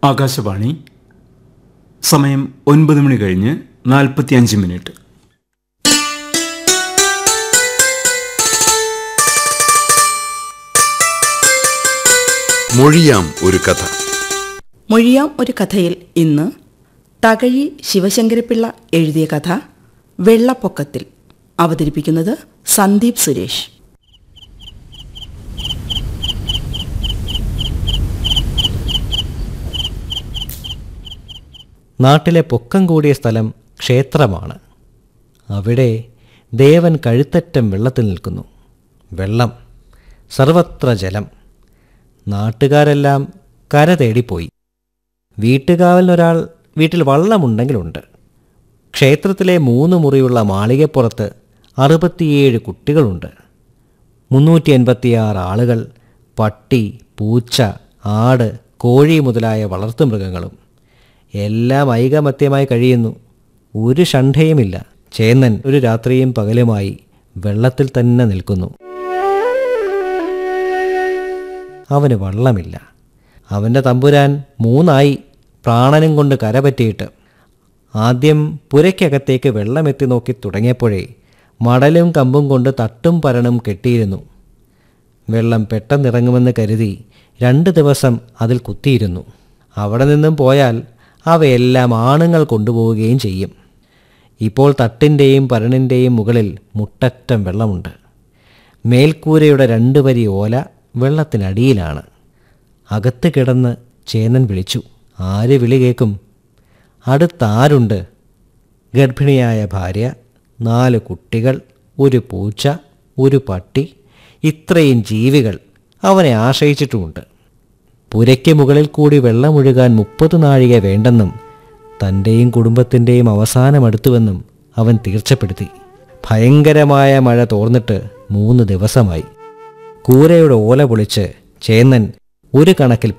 ആകാശവാണി സമയം ഒൻപത് മണി കഴിഞ്ഞ് നാൽപ്പത്തിയഞ്ച് മിനിറ്റ് മൊഴിയാം ഒരു കഥ മൊഴിയാം ഒരു കഥയിൽ ഇന്ന് തകഴി ശിവശങ്കരപിള്ള എഴുതിയ കഥ വെള്ളപ്പൊക്കത്തിൽ അവതരിപ്പിക്കുന്നത് സന്ദീപ് സുരേഷ് നാട്ടിലെ പൊക്കം കൂടിയ സ്ഥലം ക്ഷേത്രമാണ് അവിടെ ദേവൻ കഴുത്തറ്റം വെള്ളത്തിൽ നിൽക്കുന്നു വെള്ളം സർവത്ര ജലം നാട്ടുകാരെല്ലാം കര തേടിപ്പോയി വീട്ടുകാവലിനൊരാൾ വീട്ടിൽ വള്ളമുണ്ടെങ്കിലുണ്ട് ക്ഷേത്രത്തിലെ മൂന്ന് മുറിയുള്ള മാളികപ്പുറത്ത് അറുപത്തിയേഴ് കുട്ടികളുണ്ട് മുന്നൂറ്റി എൺപത്തിയാറ് ആളുകൾ പട്ടി പൂച്ച ആട് കോഴി മുതലായ വളർത്തുമൃഗങ്ങളും എല്ലാം ഐകമത്യമായി കഴിയുന്നു ഒരു ഷണ്ഠയുമില്ല ചേന്നൻ ഒരു രാത്രിയും പകലുമായി വെള്ളത്തിൽ തന്നെ നിൽക്കുന്നു അവന് വള്ളമില്ല അവൻ്റെ തമ്പുരാൻ മൂന്നായി പ്രാണനും കൊണ്ട് കരപറ്റിയിട്ട് ആദ്യം പുരയ്ക്കകത്തേക്ക് വെള്ളമെത്തി നോക്കി തുടങ്ങിയപ്പോഴേ മടലും കമ്പും കൊണ്ട് തട്ടും പരണും കെട്ടിയിരുന്നു വെള്ളം പെട്ടെന്നിറങ്ങുമെന്ന് കരുതി രണ്ട് ദിവസം അതിൽ കുത്തിയിരുന്നു അവിടെ നിന്നും പോയാൽ അവയെല്ലാം ആണുങ്ങൾ കൊണ്ടുപോവുകയും ചെയ്യും ഇപ്പോൾ തട്ടിൻ്റെയും പരണിൻ്റെയും മുകളിൽ മുട്ടറ്റം വെള്ളമുണ്ട് മേൽക്കൂരയുടെ രണ്ട് വരി ഓല വെള്ളത്തിനടിയിലാണ് അകത്ത് കിടന്ന് ചേനൻ വിളിച്ചു ആര് വിളി കേൾക്കും അടുത്താരുണ്ട് ഗർഭിണിയായ ഭാര്യ നാല് കുട്ടികൾ ഒരു പൂച്ച ഒരു പട്ടി ഇത്രയും ജീവികൾ അവനെ ആശ്രയിച്ചിട്ടുമുണ്ട് പുരയ്ക്ക് മുകളിൽ കൂടി വെള്ളമൊഴുകാൻ മുപ്പത് നാഴിക വേണ്ടെന്നും തൻ്റെയും കുടുംബത്തിൻ്റെയും അവസാനമടുത്തുവെന്നും അവൻ തീർച്ചപ്പെടുത്തി ഭയങ്കരമായ മഴ തോർന്നിട്ട് മൂന്ന് ദിവസമായി കൂരയുടെ ഓല പൊളിച്ച് ചേന്നൻ ഒരു കണക്കിൽ